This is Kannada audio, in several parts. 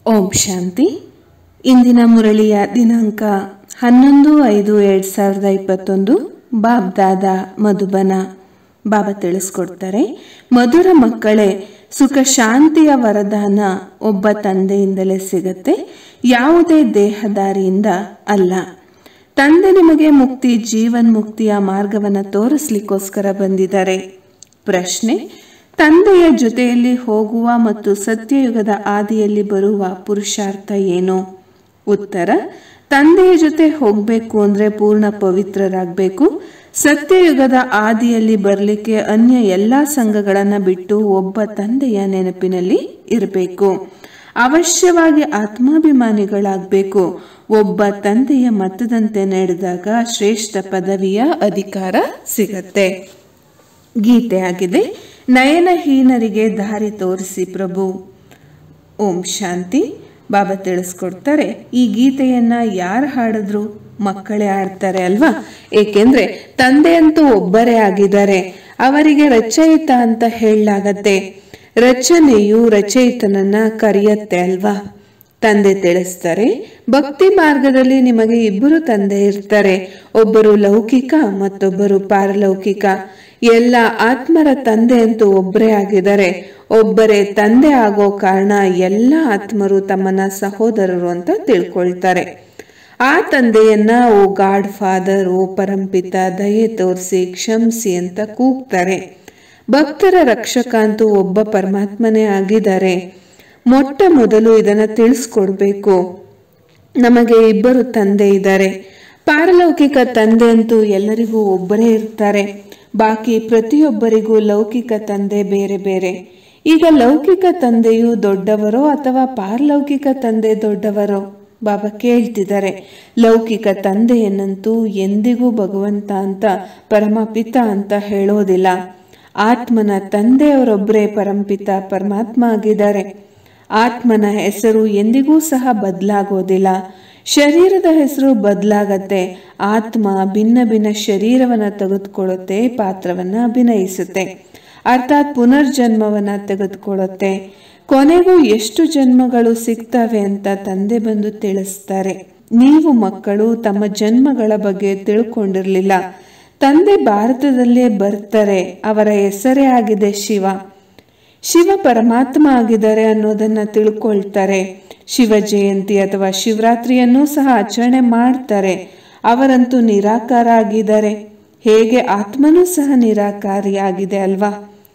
ಓಂ ಶಾಂತಿ ಇಂದಿನ ಮುರಳಿಯ ದಿನಾಂಕ ಹನ್ನೊಂದು ಐದು ಎರಡು ಸಾವಿರದ ಇಪ್ಪತ್ತೊಂದು ಬಾಬ್ದಾದ ಮಧುಬನ ಬಾಬಾ ತಿಳಿಸ್ಕೊಡ್ತಾರೆ ಮಧುರ ಮಕ್ಕಳೇ ಸುಖ ಶಾಂತಿಯ ವರದಾನ ಒಬ್ಬ ತಂದೆಯಿಂದಲೇ ಸಿಗತ್ತೆ ಯಾವುದೇ ದೇಹದಾರಿಯಿಂದ ಅಲ್ಲ ತಂದೆ ನಿಮಗೆ ಮುಕ್ತಿ ಜೀವನ್ ಮುಕ್ತಿಯ ಮಾರ್ಗವನ್ನು ತೋರಿಸ್ಲಿಕ್ಕೋಸ್ಕರ ಬಂದಿದ್ದಾರೆ ಪ್ರಶ್ನೆ ತಂದೆಯ ಜೊತೆಯಲ್ಲಿ ಹೋಗುವ ಮತ್ತು ಸತ್ಯಯುಗದ ಆದಿಯಲ್ಲಿ ಬರುವ ಪುರುಷಾರ್ಥ ಏನು ಉತ್ತರ ತಂದೆಯ ಜೊತೆ ಹೋಗಬೇಕು ಅಂದರೆ ಪೂರ್ಣ ಪವಿತ್ರರಾಗಬೇಕು ಸತ್ಯಯುಗದ ಆದಿಯಲ್ಲಿ ಬರಲಿಕ್ಕೆ ಅನ್ಯ ಎಲ್ಲ ಸಂಘಗಳನ್ನು ಬಿಟ್ಟು ಒಬ್ಬ ತಂದೆಯ ನೆನಪಿನಲ್ಲಿ ಇರಬೇಕು ಅವಶ್ಯವಾಗಿ ಆತ್ಮಾಭಿಮಾನಿಗಳಾಗಬೇಕು ಒಬ್ಬ ತಂದೆಯ ಮತದಂತೆ ನಡೆದಾಗ ಶ್ರೇಷ್ಠ ಪದವಿಯ ಅಧಿಕಾರ ಸಿಗತ್ತೆ ಗೀತೆ ಆಗಿದೆ ನಯನಹೀನರಿಗೆ ದಾರಿ ತೋರಿಸಿ ಪ್ರಭು ಓಂ ಶಾಂತಿ ಬಾಬಾ ತಿಳಿಸ್ಕೊಡ್ತಾರೆ ಈ ಗೀತೆಯನ್ನ ಯಾರು ಹಾಡಿದ್ರು ಮಕ್ಕಳೇ ಆಡ್ತಾರೆ ಅಲ್ವಾ ಏಕೆಂದ್ರೆ ತಂದೆಯಂತೂ ಒಬ್ಬರೇ ಆಗಿದ್ದಾರೆ ಅವರಿಗೆ ರಚಯಿತ ಅಂತ ಹೇಳಲಾಗತ್ತೆ ರಚನೆಯು ರಚಯಿತನನ್ನ ಕರೆಯತ್ತೆ ಅಲ್ವಾ ತಂದೆ ತಿಳಿಸ್ತಾರೆ ಭಕ್ತಿ ಮಾರ್ಗದಲ್ಲಿ ನಿಮಗೆ ಇಬ್ಬರು ತಂದೆ ಇರ್ತಾರೆ ಒಬ್ಬರು ಲೌಕಿಕ ಮತ್ತೊಬ್ಬರು ಪಾರಲೌಕಿಕ ಎಲ್ಲ ಆತ್ಮರ ತಂದೆ ಅಂತೂ ಒಬ್ಬರೇ ಆಗಿದ್ದಾರೆ ಒಬ್ಬರೇ ತಂದೆ ಆಗೋ ಕಾರಣ ಎಲ್ಲ ಆತ್ಮರು ತಮ್ಮನ್ನ ಸಹೋದರರು ಅಂತ ತಿಳ್ಕೊಳ್ತಾರೆ ಆ ತಂದೆಯನ್ನ ಓ ಗಾಡ್ ಫಾದರ್ ಓ ಪರಂಪಿತ ದಯೆ ತೋರಿಸಿ ಕ್ಷಮಿಸಿ ಅಂತ ಕೂಗ್ತಾರೆ ಭಕ್ತರ ರಕ್ಷಕ ಅಂತೂ ಒಬ್ಬ ಪರಮಾತ್ಮನೇ ಆಗಿದ್ದಾರೆ ಮೊಟ್ಟ ಮೊದಲು ಇದನ್ನ ತಿಳಿಸ್ಕೊಡ್ಬೇಕು ನಮಗೆ ಇಬ್ಬರು ತಂದೆ ಇದ್ದಾರೆ ಪಾರಲೌಕಿಕ ತಂದೆ ಅಂತೂ ಎಲ್ಲರಿಗೂ ಒಬ್ಬರೇ ಇರ್ತಾರೆ ಬಾಕಿ ಪ್ರತಿಯೊಬ್ಬರಿಗೂ ಲೌಕಿಕ ತಂದೆ ಬೇರೆ ಬೇರೆ ಈಗ ಲೌಕಿಕ ತಂದೆಯು ದೊಡ್ಡವರೋ ಅಥವಾ ಪಾರಲೌಕಿಕ ತಂದೆ ದೊಡ್ಡವರೋ ಬಾಬಾ ಕೇಳ್ತಿದ್ದಾರೆ ಲೌಕಿಕ ತಂದೆಯನ್ನಂತೂ ಎಂದಿಗೂ ಭಗವಂತ ಅಂತ ಪರಮಪಿತ ಅಂತ ಹೇಳೋದಿಲ್ಲ ಆತ್ಮನ ತಂದೆಯವರೊಬ್ಬರೇ ಪರಂಪಿತ ಪರಮಾತ್ಮ ಆಗಿದ್ದಾರೆ ಆತ್ಮನ ಹೆಸರು ಎಂದಿಗೂ ಸಹ ಬದಲಾಗೋದಿಲ್ಲ ಶರೀರದ ಹೆಸರು ಬದಲಾಗತ್ತೆ ಆತ್ಮ ಭಿನ್ನ ಭಿನ್ನ ಶರೀರವನ್ನು ತೆಗೆದುಕೊಳ್ಳುತ್ತೆ ಪಾತ್ರವನ್ನು ಅಭಿನಯಿಸುತ್ತೆ ಅರ್ಥಾತ್ ಪುನರ್ಜನ್ಮವನ್ನು ತೆಗೆದುಕೊಳ್ಳುತ್ತೆ ಕೊನೆಗೂ ಎಷ್ಟು ಜನ್ಮಗಳು ಸಿಗ್ತವೆ ಅಂತ ತಂದೆ ಬಂದು ತಿಳಿಸ್ತಾರೆ ನೀವು ಮಕ್ಕಳು ತಮ್ಮ ಜನ್ಮಗಳ ಬಗ್ಗೆ ತಿಳ್ಕೊಂಡಿರ್ಲಿಲ್ಲ ತಂದೆ ಭಾರತದಲ್ಲೇ ಬರ್ತಾರೆ ಅವರ ಹೆಸರೇ ಆಗಿದೆ ಶಿವ ಶಿವ ಪರಮಾತ್ಮ ಆಗಿದ್ದಾರೆ ಅನ್ನೋದನ್ನ ತಿಳ್ಕೊಳ್ತಾರೆ ಶಿವ ಜಯಂತಿ ಅಥವಾ ಶಿವರಾತ್ರಿಯನ್ನೂ ಸಹ ಆಚರಣೆ ಮಾಡ್ತಾರೆ ಅವರಂತೂ ನಿರಾಕಾರ ಆಗಿದ್ದಾರೆ ಹೇಗೆ ಆತ್ಮನೂ ಸಹ ನಿರಾಕಾರಿಯಾಗಿದೆ ಅಲ್ವಾ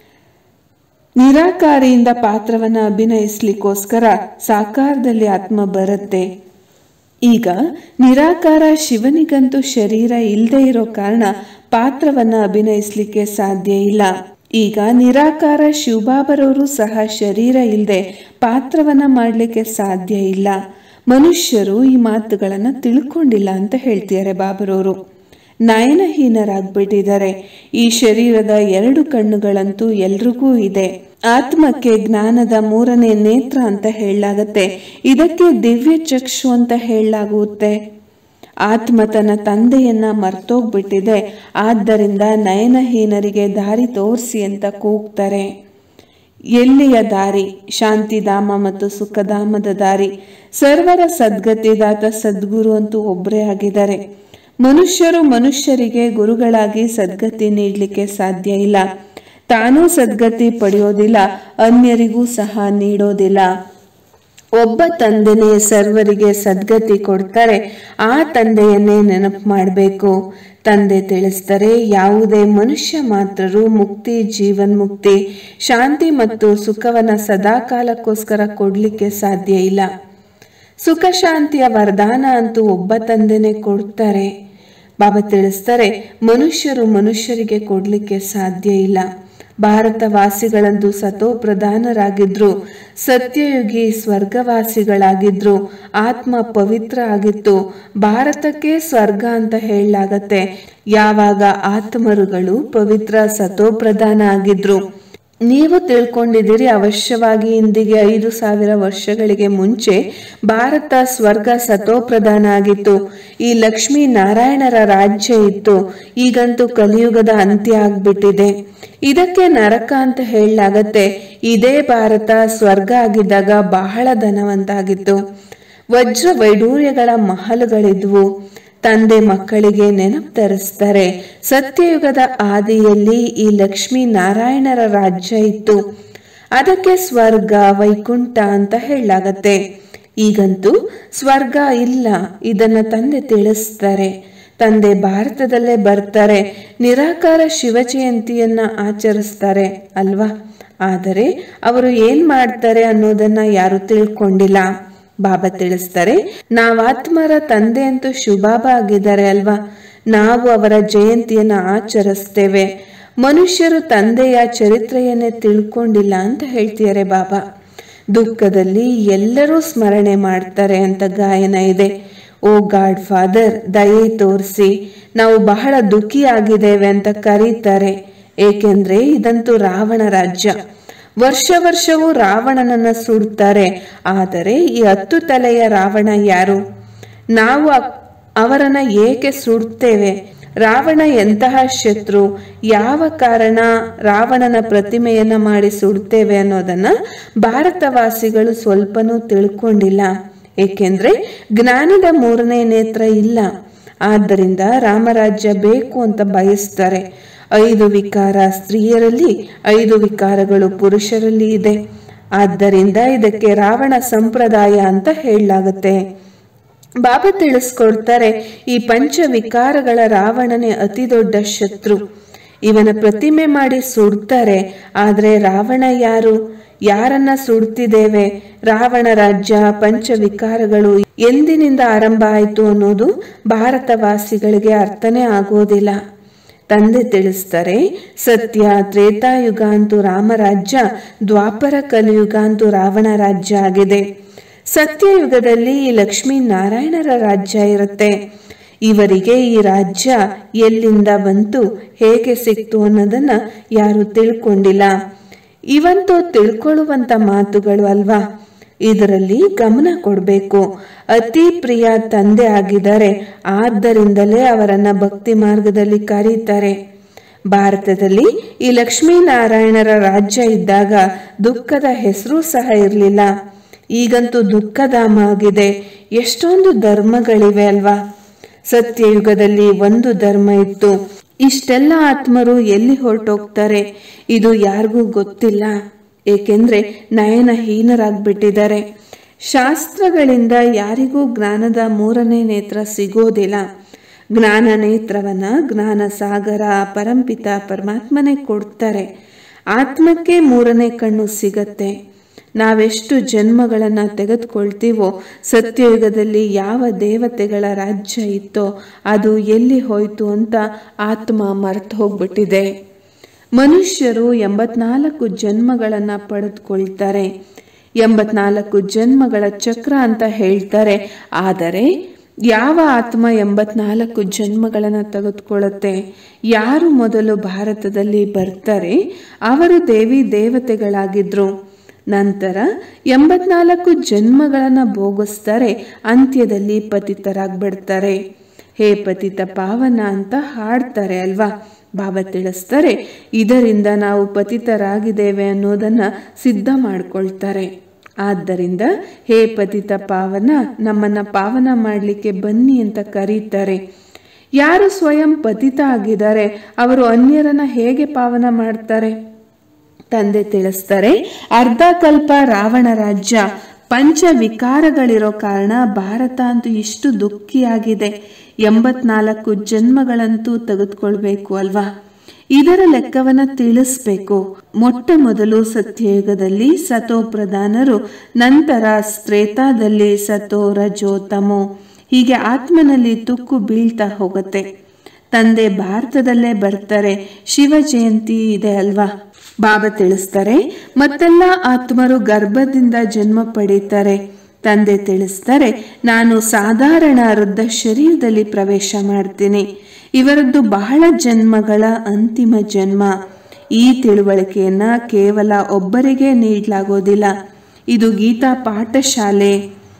ನಿರಾಕಾರಿಯಿಂದ ಪಾತ್ರವನ್ನು ಅಭಿನಯಿಸ್ಲಿಕ್ಕೋಸ್ಕರ ಸಾಕಾರದಲ್ಲಿ ಆತ್ಮ ಬರುತ್ತೆ ಈಗ ನಿರಾಕಾರ ಶಿವನಿಗಂತೂ ಶರೀರ ಇಲ್ಲದೆ ಇರೋ ಕಾರಣ ಪಾತ್ರವನ್ನ ಅಭಿನಯಿಸ್ಲಿಕ್ಕೆ ಸಾಧ್ಯ ಇಲ್ಲ ಈಗ ನಿರಾಕಾರ ಶಿವಬಾಬರವರು ಸಹ ಶರೀರ ಇಲ್ಲದೆ ಪಾತ್ರವನ್ನ ಮಾಡಲಿಕ್ಕೆ ಸಾಧ್ಯ ಇಲ್ಲ ಮನುಷ್ಯರು ಈ ಮಾತುಗಳನ್ನು ತಿಳ್ಕೊಂಡಿಲ್ಲ ಅಂತ ಹೇಳ್ತಿದ್ದಾರೆ ಬಾಬರವರು ನಯನಹೀನರಾಗ್ಬಿಟ್ಟಿದ್ದಾರೆ ಈ ಶರೀರದ ಎರಡು ಕಣ್ಣುಗಳಂತೂ ಎಲ್ರಿಗೂ ಇದೆ ಆತ್ಮಕ್ಕೆ ಜ್ಞಾನದ ಮೂರನೇ ನೇತ್ರ ಅಂತ ಹೇಳಲಾಗತ್ತೆ ಇದಕ್ಕೆ ದಿವ್ಯ ಚಕ್ಷು ಅಂತ ಹೇಳಲಾಗುತ್ತೆ ಆತ್ಮ ತನ್ನ ತಂದೆಯನ್ನ ಮರ್ತೋಗ್ಬಿಟ್ಟಿದೆ ಆದ್ದರಿಂದ ನಯನಹೀನರಿಗೆ ದಾರಿ ತೋರಿಸಿ ಅಂತ ಕೂಗ್ತಾರೆ ಎಲ್ಲಿಯ ದಾರಿ ಶಾಂತಿಧಾಮ ಮತ್ತು ಸುಖಧಾಮದ ದಾರಿ ಸರ್ವರ ಸದ್ಗತಿದಾತ ಸದ್ಗುರು ಅಂತೂ ಒಬ್ಬರೇ ಆಗಿದ್ದಾರೆ ಮನುಷ್ಯರು ಮನುಷ್ಯರಿಗೆ ಗುರುಗಳಾಗಿ ಸದ್ಗತಿ ನೀಡಲಿಕ್ಕೆ ಸಾಧ್ಯ ಇಲ್ಲ ತಾನೂ ಸದ್ಗತಿ ಪಡೆಯೋದಿಲ್ಲ ಅನ್ಯರಿಗೂ ಸಹ ನೀಡೋದಿಲ್ಲ ಒಬ್ಬ ತಂದೆನೇ ಸರ್ವರಿಗೆ ಸದ್ಗತಿ ಕೊಡ್ತಾರೆ ಆ ತಂದೆಯನ್ನೇ ನೆನಪು ಮಾಡಬೇಕು ತಂದೆ ತಿಳಿಸ್ತಾರೆ ಯಾವುದೇ ಮನುಷ್ಯ ಮಾತ್ರರು ಮುಕ್ತಿ ಜೀವನ್ ಮುಕ್ತಿ ಶಾಂತಿ ಮತ್ತು ಸುಖವನ್ನ ಸದಾಕಾಲಕ್ಕೋಸ್ಕರ ಕೊಡ್ಲಿಕ್ಕೆ ಸಾಧ್ಯ ಇಲ್ಲ ಸುಖ ಶಾಂತಿಯ ವರದಾನ ಅಂತೂ ಒಬ್ಬ ತಂದೆನೇ ಕೊಡ್ತಾರೆ ಬಾಬಾ ತಿಳಿಸ್ತಾರೆ ಮನುಷ್ಯರು ಮನುಷ್ಯರಿಗೆ ಕೊಡ್ಲಿಕ್ಕೆ ಸಾಧ್ಯ ಇಲ್ಲ ಭಾರತವಾಸಿಗಳಂದು ಸತೋ ಪ್ರಧಾನರಾಗಿದ್ರು ಸತ್ಯಯುಗಿ ಸ್ವರ್ಗವಾಸಿಗಳಾಗಿದ್ರು ಆತ್ಮ ಪವಿತ್ರ ಆಗಿತ್ತು ಭಾರತಕ್ಕೆ ಸ್ವರ್ಗ ಅಂತ ಹೇಳಲಾಗತ್ತೆ ಯಾವಾಗ ಆತ್ಮರುಗಳು ಪವಿತ್ರ ಸತೋ ಪ್ರಧಾನ ಆಗಿದ್ರು ನೀವು ತಿಳ್ಕೊಂಡಿದ್ದೀರಿ ಅವಶ್ಯವಾಗಿ ಇಂದಿಗೆ ಐದು ಸಾವಿರ ವರ್ಷಗಳಿಗೆ ಮುಂಚೆ ಭಾರತ ಸ್ವರ್ಗ ಸತೋಪ್ರಧಾನ ಆಗಿತ್ತು ಈ ಲಕ್ಷ್ಮೀ ನಾರಾಯಣರ ರಾಜ್ಯ ಇತ್ತು ಈಗಂತೂ ಕಲಿಯುಗದ ಅಂತ್ಯ ಆಗ್ಬಿಟ್ಟಿದೆ ಇದಕ್ಕೆ ನರಕ ಅಂತ ಹೇಳಲಾಗತ್ತೆ ಇದೇ ಭಾರತ ಸ್ವರ್ಗ ಆಗಿದ್ದಾಗ ಬಹಳ ಧನವಂತ ಆಗಿತ್ತು ವಜ್ರ ವೈಡೂರ್ಯಗಳ ಮಹಲುಗಳಿದ್ವು ತಂದೆ ಮಕ್ಕಳಿಗೆ ನೆನಪು ತರಿಸ್ತಾರೆ ಸತ್ಯಯುಗದ ಆದಿಯಲ್ಲಿ ಈ ಲಕ್ಷ್ಮೀ ನಾರಾಯಣರ ರಾಜ್ಯ ಇತ್ತು ಅದಕ್ಕೆ ಸ್ವರ್ಗ ವೈಕುಂಠ ಅಂತ ಹೇಳಲಾಗತ್ತೆ ಈಗಂತೂ ಸ್ವರ್ಗ ಇಲ್ಲ ಇದನ್ನ ತಂದೆ ತಿಳಿಸ್ತಾರೆ ತಂದೆ ಭಾರತದಲ್ಲೇ ಬರ್ತಾರೆ ನಿರಾಕಾರ ಶಿವ ಜಯಂತಿಯನ್ನ ಆಚರಿಸ್ತಾರೆ ಅಲ್ವಾ ಆದರೆ ಅವರು ಏನ್ ಮಾಡ್ತಾರೆ ಅನ್ನೋದನ್ನ ಯಾರು ತಿಳ್ಕೊಂಡಿಲ್ಲ ಬಾಬಾ ತಿಳಿಸ್ತಾರೆ ನಾವಾತ್ಮರ ತಂದೆ ಅಂತೂ ಶುಭಾಬ ಆಗಿದ್ದಾರೆ ಅಲ್ವಾ ನಾವು ಅವರ ಜಯಂತಿಯನ್ನ ಆಚರಿಸ್ತೇವೆ ಮನುಷ್ಯರು ತಂದೆಯ ಚರಿತ್ರೆಯನ್ನೇ ತಿಳ್ಕೊಂಡಿಲ್ಲ ಅಂತ ಹೇಳ್ತಿದ್ದಾರೆ ಬಾಬಾ ದುಃಖದಲ್ಲಿ ಎಲ್ಲರೂ ಸ್ಮರಣೆ ಮಾಡ್ತಾರೆ ಅಂತ ಗಾಯನ ಇದೆ ಓ ಗಾಡ್ ಫಾದರ್ ದಯೆ ತೋರಿಸಿ ನಾವು ಬಹಳ ದುಃಖಿ ಆಗಿದ್ದೇವೆ ಅಂತ ಕರೀತಾರೆ ಏಕೆಂದ್ರೆ ಇದಂತೂ ರಾವಣ ರಾಜ್ಯ ವರ್ಷ ವರ್ಷವೂ ರಾವಣನನ್ನ ಸುಡ್ತಾರೆ ಆದರೆ ಈ ಹತ್ತು ತಲೆಯ ರಾವಣ ಯಾರು ನಾವು ಅ- ಅವರನ್ನ ಏಕೆ ಸುಡ್ತೇವೆ ರಾವಣ ಎಂತಹ ಶತ್ರು ಯಾವ ಕಾರಣ ರಾವಣನ ಪ್ರತಿಮೆಯನ್ನ ಮಾಡಿ ಸುಡ್ತೇವೆ ಅನ್ನೋದನ್ನ ಭಾರತವಾಸಿಗಳು ಸ್ವಲ್ಪನೂ ತಿಳ್ಕೊಂಡಿಲ್ಲ ಏಕೆಂದ್ರೆ ಜ್ಞಾನದ ಮೂರನೇ ನೇತ್ರ ಇಲ್ಲ ಆದ್ದರಿಂದ ರಾಮರಾಜ್ಯ ಬೇಕು ಅಂತ ಬಯಸ್ತಾರೆ ಐದು ವಿಕಾರ ಸ್ತ್ರೀಯರಲ್ಲಿ ಐದು ವಿಕಾರಗಳು ಪುರುಷರಲ್ಲಿ ಇದೆ ಆದ್ದರಿಂದ ಇದಕ್ಕೆ ರಾವಣ ಸಂಪ್ರದಾಯ ಅಂತ ಹೇಳಲಾಗುತ್ತೆ ಬಾಬಾ ತಿಳಿಸ್ಕೊಡ್ತಾರೆ ಈ ಪಂಚ ವಿಕಾರಗಳ ರಾವಣನೇ ಅತಿ ದೊಡ್ಡ ಶತ್ರು ಇವನ ಪ್ರತಿಮೆ ಮಾಡಿ ಸುಡ್ತಾರೆ ಆದ್ರೆ ರಾವಣ ಯಾರು ಯಾರನ್ನ ಸುಡ್ತಿದ್ದೇವೆ ರಾವಣ ರಾಜ್ಯ ಪಂಚ ವಿಕಾರಗಳು ಎಂದಿನಿಂದ ಆರಂಭ ಆಯಿತು ಅನ್ನೋದು ಭಾರತವಾಸಿಗಳಿಗೆ ಅರ್ಥನೇ ಆಗೋದಿಲ್ಲ ತಂದೆ ತಿಳಿಸ್ತಾರೆ ಸತ್ಯ ತ್ರೇತಾಯುಗ ಅಂತೂ ರಾಮರಾಜ್ಯ ದ್ವಾಪರ ಕಲಿಯುಗ ಅಂತೂ ರಾವಣ ರಾಜ್ಯ ಆಗಿದೆ ಸತ್ಯಯುಗದಲ್ಲಿ ಈ ಲಕ್ಷ್ಮೀ ನಾರಾಯಣರ ರಾಜ್ಯ ಇರುತ್ತೆ ಇವರಿಗೆ ಈ ರಾಜ್ಯ ಎಲ್ಲಿಂದ ಬಂತು ಹೇಗೆ ಸಿಕ್ತು ಅನ್ನೋದನ್ನ ಯಾರು ತಿಳ್ಕೊಂಡಿಲ್ಲ ಇವಂತೂ ತಿಳ್ಕೊಳ್ಳುವಂತ ಮಾತುಗಳು ಅಲ್ವಾ ಇದರಲ್ಲಿ ಗಮನ ಕೊಡಬೇಕು ಅತಿ ಪ್ರಿಯ ತಂದೆ ಆಗಿದ್ದಾರೆ ಆದ್ದರಿಂದಲೇ ಅವರನ್ನ ಭಕ್ತಿ ಮಾರ್ಗದಲ್ಲಿ ಕರೀತಾರೆ ಭಾರತದಲ್ಲಿ ಈ ಲಕ್ಷ್ಮೀನಾರಾಯಣರ ರಾಜ್ಯ ಇದ್ದಾಗ ದುಃಖದ ಹೆಸರು ಸಹ ಇರಲಿಲ್ಲ ಈಗಂತೂ ದುಃಖಧಾಮ ಆಗಿದೆ ಎಷ್ಟೊಂದು ಧರ್ಮಗಳಿವೆ ಅಲ್ವಾ ಸತ್ಯಯುಗದಲ್ಲಿ ಒಂದು ಧರ್ಮ ಇತ್ತು ಇಷ್ಟೆಲ್ಲ ಆತ್ಮರು ಎಲ್ಲಿ ಹೊರಟೋಗ್ತಾರೆ ಇದು ಯಾರಿಗೂ ಗೊತ್ತಿಲ್ಲ ಏಕೆಂದ್ರೆ ನಯನಹೀನರಾಗ್ಬಿಟ್ಟಿದ್ದಾರೆ ಶಾಸ್ತ್ರಗಳಿಂದ ಯಾರಿಗೂ ಜ್ಞಾನದ ಮೂರನೇ ನೇತ್ರ ಸಿಗೋದಿಲ್ಲ ಜ್ಞಾನ ನೇತ್ರವನ್ನ ಜ್ಞಾನ ಸಾಗರ ಪರಂಪಿತ ಪರಮಾತ್ಮನೇ ಕೊಡ್ತಾರೆ ಆತ್ಮಕ್ಕೆ ಮೂರನೇ ಕಣ್ಣು ಸಿಗತ್ತೆ ನಾವೆಷ್ಟು ಜನ್ಮಗಳನ್ನು ತೆಗೆದುಕೊಳ್ತೀವೋ ಸತ್ಯಯುಗದಲ್ಲಿ ಯಾವ ದೇವತೆಗಳ ರಾಜ್ಯ ಇತ್ತೋ ಅದು ಎಲ್ಲಿ ಹೋಯ್ತು ಅಂತ ಆತ್ಮ ಮರೆತು ಹೋಗ್ಬಿಟ್ಟಿದೆ ಮನುಷ್ಯರು ಎಂಬತ್ನಾಲ್ಕು ಜನ್ಮಗಳನ್ನು ಪಡೆದುಕೊಳ್ತಾರೆ ಎಂಬತ್ನಾಲ್ಕು ಜನ್ಮಗಳ ಚಕ್ರ ಅಂತ ಹೇಳ್ತಾರೆ ಆದರೆ ಯಾವ ಆತ್ಮ ಎಂಬತ್ನಾಲ್ಕು ಜನ್ಮಗಳನ್ನು ತೆಗೆದುಕೊಳ್ಳುತ್ತೆ ಯಾರು ಮೊದಲು ಭಾರತದಲ್ಲಿ ಬರ್ತಾರೆ ಅವರು ದೇವಿ ದೇವತೆಗಳಾಗಿದ್ರು ನಂತರ ಎಂಬತ್ನಾಲ್ಕು ಜನ್ಮಗಳನ್ನು ಭೋಗಿಸ್ತಾರೆ ಅಂತ್ಯದಲ್ಲಿ ಪತಿತರಾಗ್ಬಿಡ್ತಾರೆ ಹೇ ಪತಿತ ಪಾವನ ಅಂತ ಹಾಡ್ತಾರೆ ಅಲ್ವಾ ಬಾಬಾ ತಿಳಿಸ್ತಾರೆ ಇದರಿಂದ ನಾವು ಪತಿತರಾಗಿದ್ದೇವೆ ಅನ್ನೋದನ್ನ ಸಿದ್ಧ ಮಾಡ್ಕೊಳ್ತಾರೆ ಆದ್ದರಿಂದ ಹೇ ಪತಿತ ಪಾವನ ನಮ್ಮನ್ನ ಪಾವನ ಮಾಡಲಿಕ್ಕೆ ಬನ್ನಿ ಅಂತ ಕರೀತಾರೆ ಯಾರು ಸ್ವಯಂ ಪತಿತ ಆಗಿದ್ದಾರೆ ಅವರು ಅನ್ಯರನ್ನ ಹೇಗೆ ಪಾವನ ಮಾಡ್ತಾರೆ ತಂದೆ ತಿಳಿಸ್ತಾರೆ ಅರ್ಧ ಕಲ್ಪ ರಾವಣ ರಾಜ್ಯ ಪಂಚ ವಿಕಾರಗಳಿರೋ ಕಾರಣ ಭಾರತ ಅಂತೂ ಇಷ್ಟು ದುಃಖಿಯಾಗಿದೆ ಎಂಬತ್ನಾಲ್ಕು ಜನ್ಮಗಳಂತೂ ತೆಗೆದುಕೊಳ್ಬೇಕು ಅಲ್ವಾ ಇದರ ಲೆಕ್ಕವನ್ನ ತಿಳಿಸ್ಬೇಕು ಮೊಟ್ಟ ಮೊದಲು ಸತ್ಯಯುಗದಲ್ಲಿ ಸತೋ ಪ್ರಧಾನರು ನಂತರ ಸ್ತ್ರೇತಾದಲ್ಲಿ ಸತೋ ರಜೋ ತಮೋ ಹೀಗೆ ಆತ್ಮನಲ್ಲಿ ತುಕ್ಕು ಬೀಳ್ತಾ ಹೋಗುತ್ತೆ ತಂದೆ ಭಾರತದಲ್ಲೇ ಬರ್ತಾರೆ ಶಿವ ಜಯಂತಿ ಇದೆ ಅಲ್ವಾ ಬಾಬಾ ತಿಳಿಸ್ತಾರೆ ಮತ್ತೆಲ್ಲ ಆತ್ಮರು ಗರ್ಭದಿಂದ ಜನ್ಮ ಪಡೀತಾರೆ ತಂದೆ ತಿಳಿಸ್ತಾರೆ ನಾನು ಸಾಧಾರಣ ವೃದ್ಧ ಶರೀರದಲ್ಲಿ ಪ್ರವೇಶ ಮಾಡ್ತೀನಿ ಇವರದ್ದು ಬಹಳ ಜನ್ಮಗಳ ಅಂತಿಮ ಜನ್ಮ ಈ ತಿಳುವಳಿಕೆಯನ್ನ ಕೇವಲ ಒಬ್ಬರಿಗೆ ನೀಡಲಾಗೋದಿಲ್ಲ ಇದು ಗೀತಾ ಪಾಠಶಾಲೆ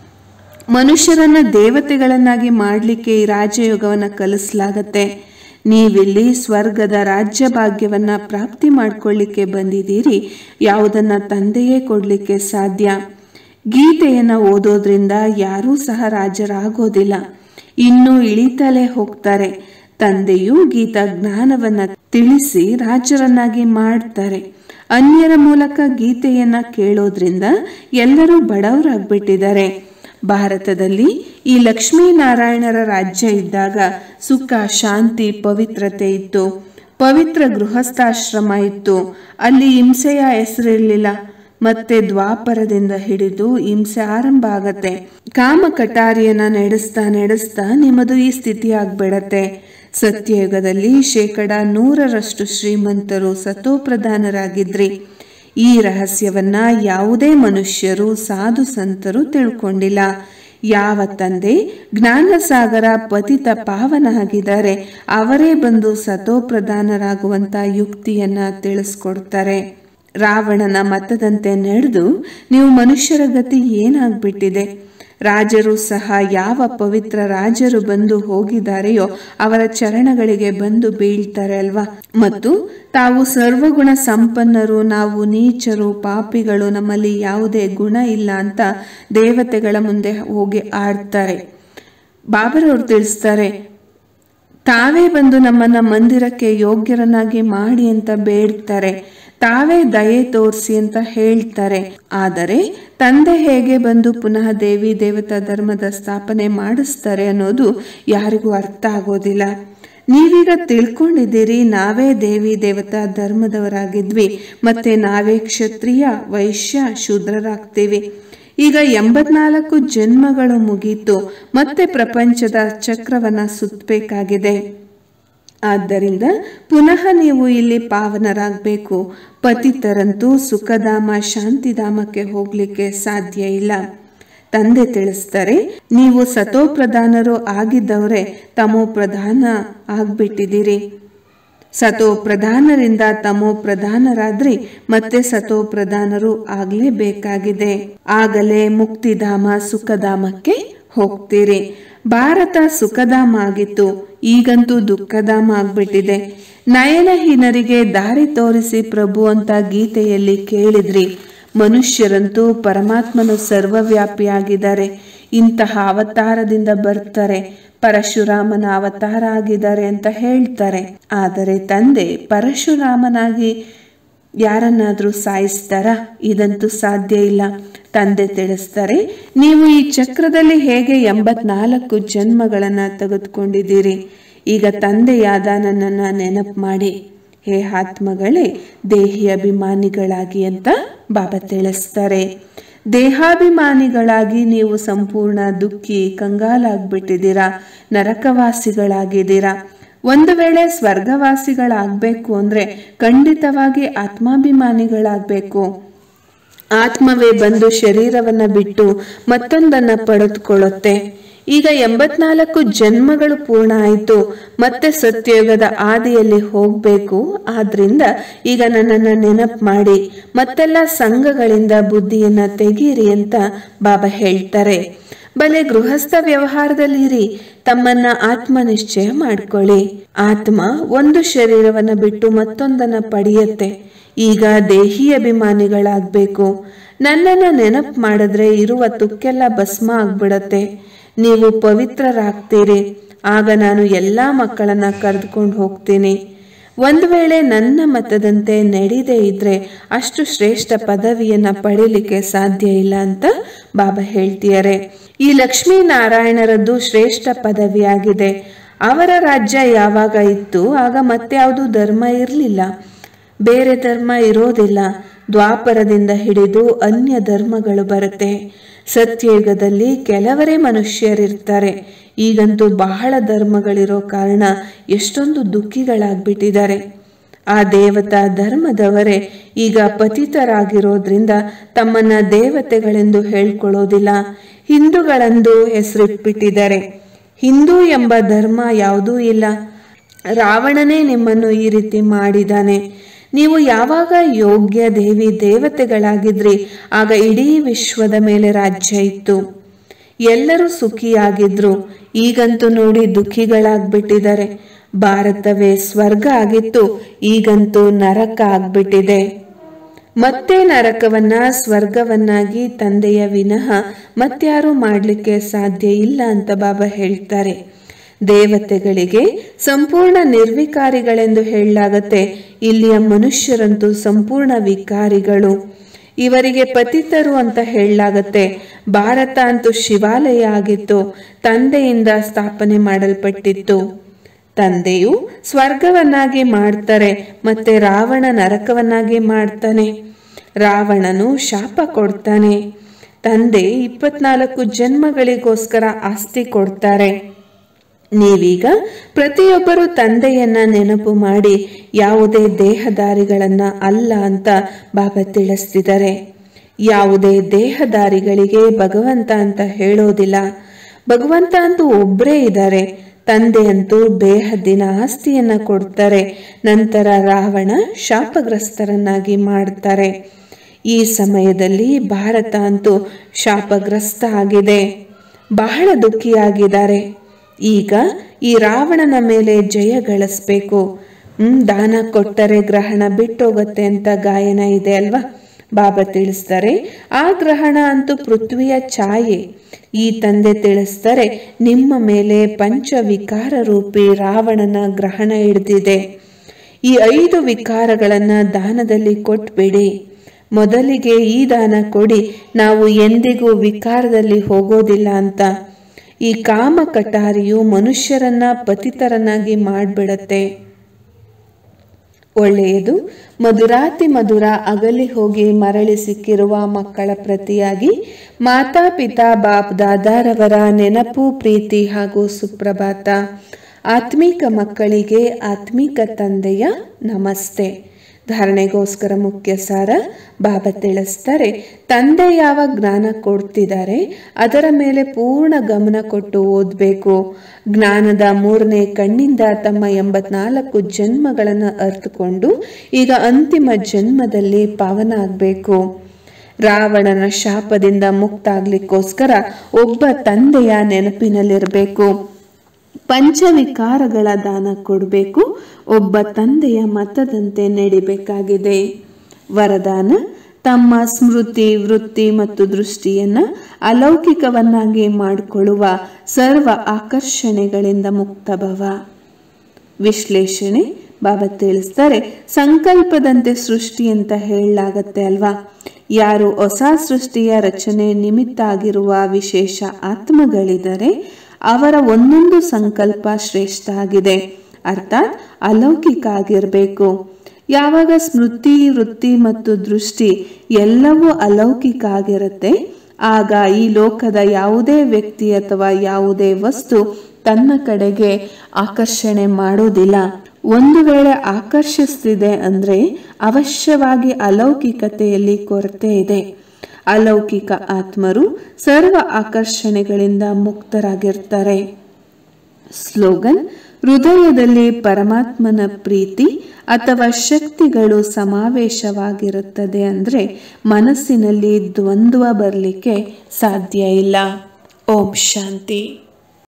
ಮನುಷ್ಯರನ್ನ ದೇವತೆಗಳನ್ನಾಗಿ ಮಾಡಲಿಕ್ಕೆ ಈ ರಾಜಯೋಗವನ್ನು ಕಲಿಸಲಾಗತ್ತೆ ನೀವಿಲ್ಲಿ ಸ್ವರ್ಗದ ರಾಜ್ಯ ಭಾಗ್ಯವನ್ನ ಪ್ರಾಪ್ತಿ ಮಾಡ್ಕೊಳ್ಳಿಕ್ಕೆ ಬಂದಿದ್ದೀರಿ ಯಾವುದನ್ನ ತಂದೆಯೇ ಕೊಡಲಿಕ್ಕೆ ಸಾಧ್ಯ ಗೀತೆಯನ್ನು ಓದೋದ್ರಿಂದ ಯಾರೂ ಸಹ ರಾಜರಾಗೋದಿಲ್ಲ ಇನ್ನೂ ಇಳಿತಲೇ ಹೋಗ್ತಾರೆ ತಂದೆಯು ಗೀತಾ ಜ್ಞಾನವನ್ನ ತಿಳಿಸಿ ರಾಜರನ್ನಾಗಿ ಮಾಡ್ತಾರೆ ಅನ್ಯರ ಮೂಲಕ ಗೀತೆಯನ್ನ ಕೇಳೋದ್ರಿಂದ ಎಲ್ಲರೂ ಬಡವರಾಗ್ಬಿಟ್ಟಿದ್ದಾರೆ ಭಾರತದಲ್ಲಿ ಈ ಲಕ್ಷ್ಮೀನಾರಾಯಣರ ರಾಜ್ಯ ಇದ್ದಾಗ ಸುಖ ಶಾಂತಿ ಪವಿತ್ರತೆ ಇತ್ತು ಪವಿತ್ರ ಗೃಹಸ್ಥಾಶ್ರಮ ಇತ್ತು ಅಲ್ಲಿ ಹಿಂಸೆಯ ಹೆಸರಿರಲಿಲ್ಲ ಮತ್ತೆ ದ್ವಾಪರದಿಂದ ಹಿಡಿದು ಹಿಂಸೆ ಆರಂಭ ಆಗತ್ತೆ ಕಾಮ ಕಟಾರಿಯನ್ನ ನಡೆಸ್ತಾ ನಡೆಸ್ತಾ ನಿಮ್ಮದು ಈ ಸ್ಥಿತಿ ಆಗ್ಬಿಡತ್ತೆ ಸತ್ಯಯುಗದಲ್ಲಿ ಶೇಕಡ ನೂರರಷ್ಟು ಶ್ರೀಮಂತರು ಸತೋಪ್ರಧಾನರಾಗಿದ್ರಿ ಈ ರಹಸ್ಯವನ್ನ ಯಾವುದೇ ಮನುಷ್ಯರು ಸಾಧು ಸಂತರು ತಿಳ್ಕೊಂಡಿಲ್ಲ ಯಾವ ತಂದೆ ಜ್ಞಾನಸಾಗರ ಪತಿತ ಪಾವನ ಆಗಿದ್ದಾರೆ ಅವರೇ ಬಂದು ಸತೋಪ್ರಧಾನರಾಗುವಂತ ಯುಕ್ತಿಯನ್ನ ತಿಳಿಸ್ಕೊಡ್ತಾರೆ ರಾವಣನ ಮತದಂತೆ ನಡೆದು ನೀವು ಮನುಷ್ಯರ ಗತಿ ಏನಾಗ್ಬಿಟ್ಟಿದೆ ರಾಜರು ಸಹ ಯಾವ ಪವಿತ್ರ ರಾಜರು ಬಂದು ಹೋಗಿದ್ದಾರೆಯೋ ಅವರ ಚರಣಗಳಿಗೆ ಬಂದು ಬೀಳ್ತಾರೆ ಅಲ್ವಾ ಮತ್ತು ತಾವು ಸರ್ವಗುಣ ಸಂಪನ್ನರು ನಾವು ನೀಚರು ಪಾಪಿಗಳು ನಮ್ಮಲ್ಲಿ ಯಾವುದೇ ಗುಣ ಇಲ್ಲ ಅಂತ ದೇವತೆಗಳ ಮುಂದೆ ಹೋಗಿ ಆಡ್ತಾರೆ ಬಾಬರವ್ರು ತಿಳಿಸ್ತಾರೆ ತಾವೇ ಬಂದು ನಮ್ಮನ್ನ ಮಂದಿರಕ್ಕೆ ಯೋಗ್ಯರನ್ನಾಗಿ ಮಾಡಿ ಅಂತ ಬೇಡ್ತಾರೆ ತಾವೇ ದಯೆ ತೋರಿಸಿ ಅಂತ ಹೇಳ್ತಾರೆ ಆದರೆ ತಂದೆ ಹೇಗೆ ಬಂದು ಪುನಃ ದೇವಿ ದೇವತಾ ಧರ್ಮದ ಸ್ಥಾಪನೆ ಮಾಡಿಸ್ತಾರೆ ಅನ್ನೋದು ಯಾರಿಗೂ ಅರ್ಥ ಆಗೋದಿಲ್ಲ ನೀವೀಗ ತಿಳ್ಕೊಂಡಿದ್ದೀರಿ ನಾವೇ ದೇವಿ ದೇವತಾ ಧರ್ಮದವರಾಗಿದ್ವಿ ಮತ್ತೆ ನಾವೇ ಕ್ಷತ್ರಿಯ ವೈಶ್ಯ ಶೂದ್ರರಾಗ್ತೀವಿ ಈಗ ಎಂಬತ್ನಾಲ್ಕು ಜನ್ಮಗಳು ಮುಗೀತು ಮತ್ತೆ ಪ್ರಪಂಚದ ಚಕ್ರವನ್ನ ಸುತ್ತಬೇಕಾಗಿದೆ ಆದ್ದರಿಂದ ಪುನಃ ನೀವು ಇಲ್ಲಿ ಪಾವನರಾಗಬೇಕು ಪತಿತರಂತೂ ಸುಖಧಾಮ ಶಾಂತಿಧಾಮಕ್ಕೆ ಹೋಗ್ಲಿಕ್ಕೆ ಸಾಧ್ಯ ಇಲ್ಲ ತಂದೆ ತಿಳಿಸ್ತಾರೆ ನೀವು ಸತೋಪ್ರಧಾನರು ಆಗಿದ್ದವರೇ ತಮೋ ಪ್ರಧಾನ ಆಗ್ಬಿಟ್ಟಿದ್ದೀರಿ ಸತೋ ಪ್ರಧಾನರಿಂದ ತಮೋ ಪ್ರಧಾನರಾದ್ರಿ ಮತ್ತೆ ಸತೋ ಪ್ರಧಾನರು ಆಗ್ಲೇಬೇಕಾಗಿದೆ ಆಗಲೇ ಮುಕ್ತಿಧಾಮ ಸುಖಧಾಮಕ್ಕೆ ಹೋಗ್ತೀರಿ ಭಾರತ ಸುಖಧಾಮ ಆಗಿತ್ತು ಈಗಂತೂ ದುಃಖಧಾಮ ಆಗ್ಬಿಟ್ಟಿದೆ ನಯನಹೀನರಿಗೆ ದಾರಿ ತೋರಿಸಿ ಪ್ರಭು ಅಂತ ಗೀತೆಯಲ್ಲಿ ಕೇಳಿದ್ರಿ ಮನುಷ್ಯರಂತೂ ಪರಮಾತ್ಮನು ಸರ್ವವ್ಯಾಪಿಯಾಗಿದ್ದಾರೆ ಇಂತಹ ಅವತಾರದಿಂದ ಬರ್ತಾರೆ ಪರಶುರಾಮನ ಅವತಾರ ಆಗಿದ್ದಾರೆ ಅಂತ ಹೇಳ್ತಾರೆ ಆದರೆ ತಂದೆ ಪರಶುರಾಮನಾಗಿ ಯಾರನ್ನಾದ್ರೂ ಸಾಯಿಸ್ತಾರ ಇದಂತೂ ಸಾಧ್ಯ ಇಲ್ಲ ತಂದೆ ತಿಳಿಸ್ತಾರೆ ನೀವು ಈ ಚಕ್ರದಲ್ಲಿ ಹೇಗೆ ಎಂಬತ್ನಾಲ್ಕು ಜನ್ಮಗಳನ್ನ ತೆಗೆದುಕೊಂಡಿದ್ದೀರಿ ಈಗ ತಂದೆಯಾದ ನನ್ನನ್ನ ನೆನಪು ಮಾಡಿ ಹೇ ಆತ್ಮಗಳೇ ದೇಹಿ ಅಭಿಮಾನಿಗಳಾಗಿ ಅಂತ ಬಾಬಾ ತಿಳಿಸ್ತಾರೆ ದೇಹಾಭಿಮಾನಿಗಳಾಗಿ ನೀವು ಸಂಪೂರ್ಣ ದುಃಖಿ ಕಂಗಾಲಾಗ್ಬಿಟ್ಟಿದ್ದೀರಾ ನರಕವಾಸಿಗಳಾಗಿದ್ದೀರಾ ಒಂದು ವೇಳೆ ಸ್ವರ್ಗವಾಸಿಗಳಾಗಬೇಕು ಅಂದ್ರೆ ಖಂಡಿತವಾಗಿ ಆತ್ಮಾಭಿಮಾನಿಗಳಾಗಬೇಕು ಆತ್ಮವೇ ಬಂದು ಶರೀರವನ್ನ ಬಿಟ್ಟು ಮತ್ತೊಂದನ್ನ ಪಡೆದುಕೊಳ್ಳುತ್ತೆ ಈಗ ಎಂಬತ್ನಾಲ್ಕು ಜನ್ಮಗಳು ಪೂರ್ಣ ಆಯಿತು ಮತ್ತೆ ಸತ್ಯಯುಗದ ಆದಿಯಲ್ಲಿ ಹೋಗ್ಬೇಕು ಆದ್ರಿಂದ ಈಗ ನನ್ನನ್ನು ನೆನಪು ಮಾಡಿ ಮತ್ತೆಲ್ಲ ಸಂಘಗಳಿಂದ ಬುದ್ಧಿಯನ್ನ ತೆಗೀರಿ ಅಂತ ಬಾಬಾ ಹೇಳ್ತಾರೆ ಬಲೆ ಗೃಹಸ್ಥ ವ್ಯವಹಾರದಲ್ಲಿರಿ ತಮ್ಮನ್ನ ಆತ್ಮ ನಿಶ್ಚಯ ಮಾಡ್ಕೊಳ್ಳಿ ಆತ್ಮ ಒಂದು ಶರೀರವನ್ನ ಬಿಟ್ಟು ಮತ್ತೊಂದನ್ನ ಪಡೆಯತ್ತೆ ಈಗ ದೇಹಿ ಅಭಿಮಾನಿಗಳಾಗಬೇಕು ನನ್ನನ್ನು ನೆನಪು ಮಾಡಿದ್ರೆ ಇರುವ ತುಕ್ಕೆಲ್ಲ ಭಸ್ಮ ಆಗ್ಬಿಡತ್ತೆ ನೀವು ಪವಿತ್ರರಾಗ್ತೀರಿ ಆಗ ನಾನು ಎಲ್ಲ ಮಕ್ಕಳನ್ನ ಕರೆದುಕೊಂಡು ಹೋಗ್ತೀನಿ ಒಂದು ವೇಳೆ ನನ್ನ ಮತದಂತೆ ನಡೆದೇ ಇದ್ರೆ ಅಷ್ಟು ಶ್ರೇಷ್ಠ ಪದವಿಯನ್ನ ಪಡೀಲಿಕ್ಕೆ ಸಾಧ್ಯ ಇಲ್ಲ ಅಂತ ಬಾಬಾ ಹೇಳ್ತಿದ್ದಾರೆ ಈ ಲಕ್ಷ್ಮೀನಾರಾಯಣರದ್ದು ಶ್ರೇಷ್ಠ ಪದವಿಯಾಗಿದೆ ಅವರ ರಾಜ್ಯ ಯಾವಾಗ ಇತ್ತು ಆಗ ಮತ್ತೆ ಯಾವುದು ಧರ್ಮ ಇರಲಿಲ್ಲ ಬೇರೆ ಧರ್ಮ ಇರೋದಿಲ್ಲ ದ್ವಾಪರದಿಂದ ಹಿಡಿದು ಅನ್ಯ ಧರ್ಮಗಳು ಬರುತ್ತೆ ಸತ್ಯಯುಗದಲ್ಲಿ ಕೆಲವರೇ ಮನುಷ್ಯರಿರ್ತಾರೆ ಈಗಂತೂ ಬಹಳ ಧರ್ಮಗಳಿರೋ ಕಾರಣ ಎಷ್ಟೊಂದು ದುಃಖಿಗಳಾಗ್ಬಿಟ್ಟಿದ್ದಾರೆ ಆ ದೇವತಾ ಧರ್ಮದವರೇ ಈಗ ಪತಿತರಾಗಿರೋದ್ರಿಂದ ತಮ್ಮನ್ನ ದೇವತೆಗಳೆಂದು ಹೇಳ್ಕೊಳ್ಳೋದಿಲ್ಲ ಹಿಂದೂಗಳೆಂದು ಹೆಸರಿಟ್ಬಿಟ್ಟಿದ್ದಾರೆ ಹಿಂದೂ ಎಂಬ ಧರ್ಮ ಯಾವುದೂ ಇಲ್ಲ ರಾವಣನೇ ನಿಮ್ಮನ್ನು ಈ ರೀತಿ ಮಾಡಿದ್ದಾನೆ ನೀವು ಯಾವಾಗ ಯೋಗ್ಯ ದೇವಿ ದೇವತೆಗಳಾಗಿದ್ರಿ ಆಗ ಇಡೀ ವಿಶ್ವದ ಮೇಲೆ ರಾಜ್ಯ ಇತ್ತು ಎಲ್ಲರೂ ಸುಖಿಯಾಗಿದ್ರು ಈಗಂತೂ ನೋಡಿ ದುಃಖಿಗಳಾಗ್ಬಿಟ್ಟಿದ್ದಾರೆ ಭಾರತವೇ ಸ್ವರ್ಗ ಆಗಿತ್ತು ಈಗಂತೂ ನರಕ ಆಗ್ಬಿಟ್ಟಿದೆ ಮತ್ತೆ ನರಕವನ್ನ ಸ್ವರ್ಗವನ್ನಾಗಿ ತಂದೆಯ ವಿನಃ ಮತ್ಯಾರು ಮಾಡಲಿಕ್ಕೆ ಸಾಧ್ಯ ಇಲ್ಲ ಅಂತ ಬಾಬಾ ಹೇಳ್ತಾರೆ ದೇವತೆಗಳಿಗೆ ಸಂಪೂರ್ಣ ನಿರ್ವಿಕಾರಿಗಳೆಂದು ಹೇಳಲಾಗತ್ತೆ ಇಲ್ಲಿಯ ಮನುಷ್ಯರಂತೂ ಸಂಪೂರ್ಣ ವಿಕಾರಿಗಳು ಇವರಿಗೆ ಪತಿತರು ಅಂತ ಹೇಳಲಾಗತ್ತೆ ಭಾರತ ಅಂತೂ ಶಿವಾಲಯ ಆಗಿತ್ತು ತಂದೆಯಿಂದ ಸ್ಥಾಪನೆ ಮಾಡಲ್ಪಟ್ಟಿತ್ತು ತಂದೆಯು ಸ್ವರ್ಗವನ್ನಾಗಿ ಮಾಡ್ತಾರೆ ಮತ್ತೆ ರಾವಣ ನರಕವನ್ನಾಗಿ ಮಾಡ್ತಾನೆ ರಾವಣನು ಶಾಪ ಕೊಡ್ತಾನೆ ತಂದೆ ಇಪ್ಪತ್ನಾಲ್ಕು ಜನ್ಮಗಳಿಗೋಸ್ಕರ ಆಸ್ತಿ ಕೊಡ್ತಾರೆ ನೀವೀಗ ಪ್ರತಿಯೊಬ್ಬರು ತಂದೆಯನ್ನ ನೆನಪು ಮಾಡಿ ಯಾವುದೇ ದೇಹದಾರಿಗಳನ್ನ ಅಲ್ಲ ಅಂತ ಬಾಬಾ ತಿಳಿಸ್ತಿದ್ದಾರೆ ಯಾವುದೇ ದೇಹದಾರಿಗಳಿಗೆ ಭಗವಂತ ಅಂತ ಹೇಳೋದಿಲ್ಲ ಭಗವಂತ ಅಂತೂ ಒಬ್ಬರೇ ಇದ್ದಾರೆ ತಂದೆ ಅಂತೂ ಬೇಹದ್ದಿನ ಆಸ್ತಿಯನ್ನ ಕೊಡ್ತಾರೆ ನಂತರ ರಾವಣ ಶಾಪಗ್ರಸ್ತರನ್ನಾಗಿ ಮಾಡ್ತಾರೆ ಈ ಸಮಯದಲ್ಲಿ ಭಾರತ ಅಂತೂ ಶಾಪಗ್ರಸ್ತ ಆಗಿದೆ ಬಹಳ ದುಃಖಿಯಾಗಿದ್ದಾರೆ ಈಗ ಈ ರಾವಣನ ಮೇಲೆ ಜಯ ಗಳಿಸ್ಬೇಕು ಹ್ಮ್ ದಾನ ಕೊಟ್ಟರೆ ಗ್ರಹಣ ಬಿಟ್ಟೋಗುತ್ತೆ ಅಂತ ಗಾಯನ ಇದೆ ಅಲ್ವಾ ಬಾಬಾ ತಿಳಿಸ್ತಾರೆ ಆ ಗ್ರಹಣ ಅಂತೂ ಪೃಥ್ವಿಯ ಛಾಯೆ ಈ ತಂದೆ ತಿಳಿಸ್ತಾರೆ ನಿಮ್ಮ ಮೇಲೆ ಪಂಚವಿಕಾರ ರೂಪಿ ರಾವಣನ ಗ್ರಹಣ ಹಿಡಿದಿದೆ ಈ ಐದು ವಿಕಾರಗಳನ್ನ ದಾನದಲ್ಲಿ ಕೊಟ್ಬಿಡಿ ಮೊದಲಿಗೆ ಈ ದಾನ ಕೊಡಿ ನಾವು ಎಂದಿಗೂ ವಿಕಾರದಲ್ಲಿ ಹೋಗೋದಿಲ್ಲ ಅಂತ ಈ ಕಾಮ ಕಟಾರಿಯು ಮನುಷ್ಯರನ್ನ ಪತಿತರನ್ನಾಗಿ ಮಾಡಿಬಿಡತ್ತೆ ಒಳ್ಳೆಯದು ಮಧುರಾತಿ ಮಧುರ ಅಗಲಿ ಹೋಗಿ ಮರಳಿ ಸಿಕ್ಕಿರುವ ಮಕ್ಕಳ ಪ್ರತಿಯಾಗಿ ಮಾತಾ ಪಿತಾ ಬಾಪ್ ದಾದಾರವರ ನೆನಪು ಪ್ರೀತಿ ಹಾಗೂ ಸುಪ್ರಭಾತ ಆತ್ಮೀಕ ಮಕ್ಕಳಿಗೆ ಆತ್ಮೀಕ ತಂದೆಯ ನಮಸ್ತೆ ಧಾರಣೆಗೋಸ್ಕರ ಮುಖ್ಯ ಸಾರ ಬಾಬಾ ತಿಳಿಸ್ತಾರೆ ತಂದೆ ಯಾವ ಜ್ಞಾನ ಕೊಡ್ತಿದ್ದಾರೆ ಅದರ ಮೇಲೆ ಪೂರ್ಣ ಗಮನ ಕೊಟ್ಟು ಓದಬೇಕು ಜ್ಞಾನದ ಮೂರನೇ ಕಣ್ಣಿಂದ ತಮ್ಮ ಎಂಬತ್ನಾಲ್ಕು ಜನ್ಮಗಳನ್ನು ಅರ್ಥಕೊಂಡು ಈಗ ಅಂತಿಮ ಜನ್ಮದಲ್ಲಿ ಪಾವನ ಆಗಬೇಕು ರಾವಣನ ಶಾಪದಿಂದ ಮುಕ್ತ ಆಗ್ಲಿಕ್ಕೋಸ್ಕರ ಒಬ್ಬ ತಂದೆಯ ನೆನಪಿನಲ್ಲಿರಬೇಕು ಪಂಚವಿಕಾರಗಳ ದಾನ ಕೊಡಬೇಕು ಒಬ್ಬ ತಂದೆಯ ಮತದಂತೆ ನಡಿಬೇಕಾಗಿದೆ ವರದಾನ ತಮ್ಮ ಸ್ಮೃತಿ ವೃತ್ತಿ ಮತ್ತು ದೃಷ್ಟಿಯನ್ನ ಅಲೌಕಿಕವನ್ನಾಗಿ ಮಾಡಿಕೊಳ್ಳುವ ಸರ್ವ ಆಕರ್ಷಣೆಗಳಿಂದ ಮುಕ್ತಭವ ವಿಶ್ಲೇಷಣೆ ಬಾಬಾ ತಿಳಿಸ್ತಾರೆ ಸಂಕಲ್ಪದಂತೆ ಸೃಷ್ಟಿ ಅಂತ ಹೇಳಲಾಗತ್ತೆ ಅಲ್ವಾ ಯಾರು ಹೊಸ ಸೃಷ್ಟಿಯ ರಚನೆ ನಿಮಿತ್ತ ಆಗಿರುವ ವಿಶೇಷ ಆತ್ಮಗಳಿದ್ದಾರೆ ಅವರ ಒಂದೊಂದು ಸಂಕಲ್ಪ ಶ್ರೇಷ್ಠ ಆಗಿದೆ ಅರ್ಥಾತ್ ಅಲೌಕಿಕ ಆಗಿರಬೇಕು ಯಾವಾಗ ಸ್ಮೃತಿ ವೃತ್ತಿ ಮತ್ತು ದೃಷ್ಟಿ ಎಲ್ಲವೂ ಅಲೌಕಿಕ ಆಗಿರುತ್ತೆ ಆಗ ಈ ಲೋಕದ ಯಾವುದೇ ವ್ಯಕ್ತಿ ಅಥವಾ ಯಾವುದೇ ವಸ್ತು ತನ್ನ ಕಡೆಗೆ ಆಕರ್ಷಣೆ ಮಾಡೋದಿಲ್ಲ ಒಂದು ವೇಳೆ ಆಕರ್ಷಿಸ್ತಿದೆ ಅಂದ್ರೆ ಅವಶ್ಯವಾಗಿ ಅಲೌಕಿಕತೆಯಲ್ಲಿ ಕೊರತೆ ಇದೆ ಅಲೌಕಿಕ ಆತ್ಮರು ಸರ್ವ ಆಕರ್ಷಣೆಗಳಿಂದ ಮುಕ್ತರಾಗಿರ್ತಾರೆ ಸ್ಲೋಗನ್ ಹೃದಯದಲ್ಲಿ ಪರಮಾತ್ಮನ ಪ್ರೀತಿ ಅಥವಾ ಶಕ್ತಿಗಳು ಸಮಾವೇಶವಾಗಿರುತ್ತದೆ ಅಂದರೆ ಮನಸ್ಸಿನಲ್ಲಿ ದ್ವಂದ್ವ ಬರಲಿಕ್ಕೆ ಸಾಧ್ಯ ಇಲ್ಲ ಓಂ ಶಾಂತಿ